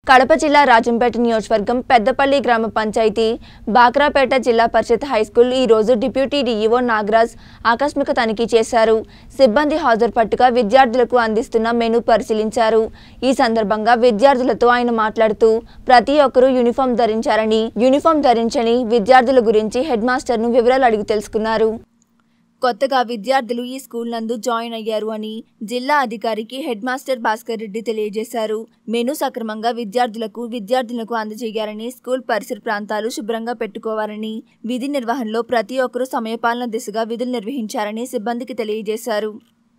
కడప జిల్లా రాజంపేట నియోజకవర్గం పెద్దపల్లి గ్రామ పంచాయతీ బాక్రాపేట జిల్లా పరిషత్ హైస్కూల్ ఈ రోజు డిప్యూటీ డీఈఓ నాగరాజ్ ఆకస్మిక తనిఖీ చేశారు సిబ్బంది హాజరు పట్టుగా విద్యార్థులకు అందిస్తున్న మెను పరిశీలించారు ఈ సందర్భంగా విద్యార్థులతో ఆయన మాట్లాడుతూ ప్రతి ఒక్కరూ యూనిఫామ్ ధరించారని యూనిఫామ్ ధరించని విద్యార్థుల గురించి హెడ్ మాస్టర్ను వివరాలు అడిగి తెలుసుకున్నారు కొత్తగా విద్యార్థులు ఈ స్కూల్ నందు జాయిన్ అయ్యారు అని జిల్లా అధికారికి హెడ్ మాస్టర్ భాస్కర్ రెడ్డి తెలియజేశారు మెను సక్రమంగా విద్యార్థులకు విద్యార్థులకు అందజేయాలని స్కూల్ పరిసర ప్రాంతాలు శుభ్రంగా పెట్టుకోవాలని విధి నిర్వహణలో ప్రతి ఒక్కరూ సమయపాలన దిశగా విధులు నిర్వహించారని సిబ్బందికి తెలియజేశారు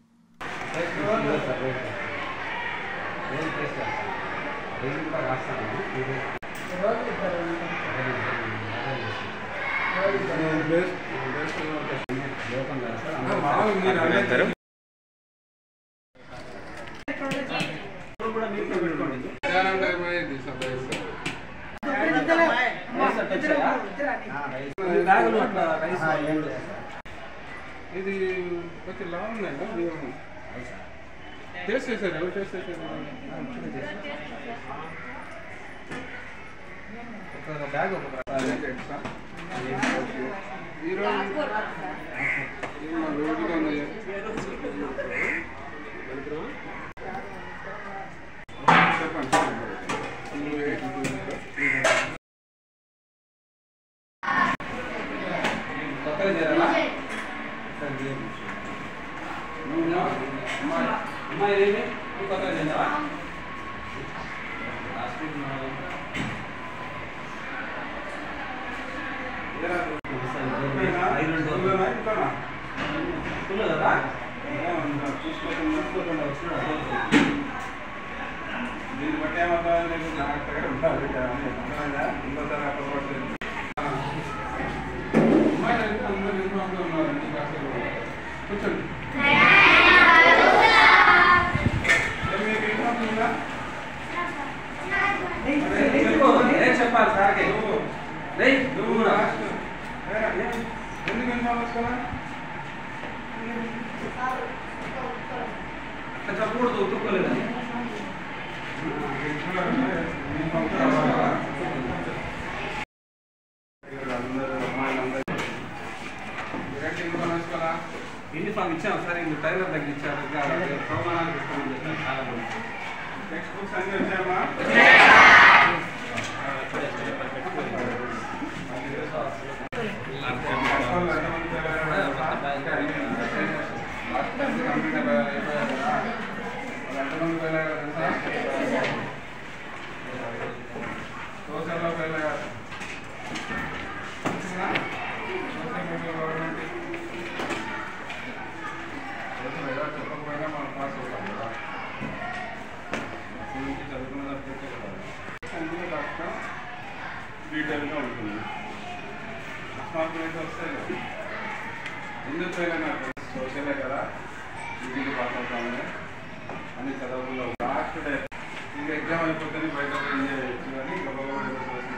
ఇది కొంచెం లాంగ్ ఉందండి బియ్యం టేస్ట్ చేశారు ఎవరు టేస్ట్ చేశారు బ్యాగ్ ఈరోజు రోజుగా ఉన్నాయి చెప్పండి కొత్తగా చేరాలా అమ్మాయి ఏమి నువ్వు కొత్తగా చేసావా లాస్ట్ వీక్ స్కూల్లో కదా దీన్ని బట్టి ఏమవుతుంది నీకు జాగ్రత్తగా ఉండాలి ఇంకోసారి అక్కడ పడుతుంది అమ్మాయిలు అయితే అందరూ యూనిఫామ్లో ఉన్నారండి కాసేపు కూర్చోండి ఏ మీకు యూనిఫామ్ ఉందా? ఏం చెప్పాలి సార్కి నువ్వు రేయ్ నువ్వు నువ్వు రా. లాస్ట్ ఏరా, ఎందుకు యూనిఫామ్ వేసుకోవాలా అట్లా చెప్పకూడదు ఒప్పుకోలేదని యూనిఫామ్ ఇచ్చాం సార్ ఇంక టైలర్ దగ్గర ఇచ్చారు ఇంకా సోమనానికి ఇస్తామని చెప్పారు చాలా మంది టెక్స్ట్ బుక్స్ అన్ని వచ్చాయమ్మా సోషల్లో వెళ్ళారు చెప్పకపోయినా మనం పాస్ అవుతాం కదా నుంచి చదువుకున్న తప్పితే అందులో డాక్టర్ డీటెయిల్గా ఉంటుంది స్మార్ట్ ప్లేస్ వస్తాయి కదా ఎందుకు పోయినా నాకు సోషలే కదా ఇంటికి పాస్ అవుతామని అని చదవకుండా లాస్ట్ డే ఇంకా ఎగ్జామ్ అయిపోతే బయట పోయి ఎంజాయ్ చేయొచ్చు కానీ గొప్ప సోషల్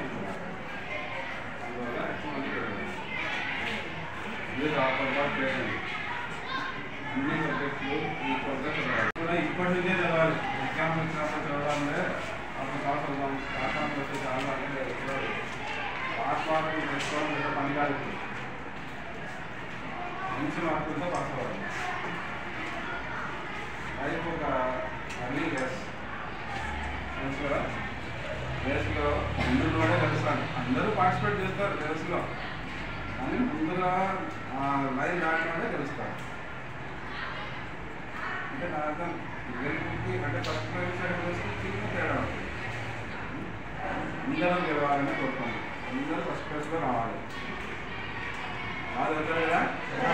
అందువల్ల ఎక్కువ మంది ఇది రాకుండా ట్రైనింగ్ అన్ని సబ్జెక్టులు ఈక్వల్గా చదవాలి కూడా ఇప్పటి నుంచే చదవాలి ఎగ్జామ్ వచ్చినప్పుడు చదవాలంటే అప్పుడు పాస్ అవుతాం పాస్ మార్కులు వస్తే చాలా అంటే పాస్ మార్కులు తెచ్చుకోవడం పెద్ద పని కాదు ఇప్పుడు. మంచి మార్కులతో పాస్ అవ్వాలి లైఫ్ ఒక అన్ని రేస్ తెలుసు కదా రేస్లో ముందులోనే తెలుస్తాను అందరూ పార్టిసిపేట్ చేస్తారు రేస్లో కానీ ముందుగా లైన్ దాటలోనే తెలుస్తారు అంటే నా అర్థం గెలుపుకి అంటే ఫస్ట్ ప్రైజ్ వచ్చి చిన్న తేడా ఉంటుంది అందరం గెలవాలని కోరుకుంటాం అందరూ ఫస్ట్ ప్రైజ్లో రావాలి అది అవుతుంది కదా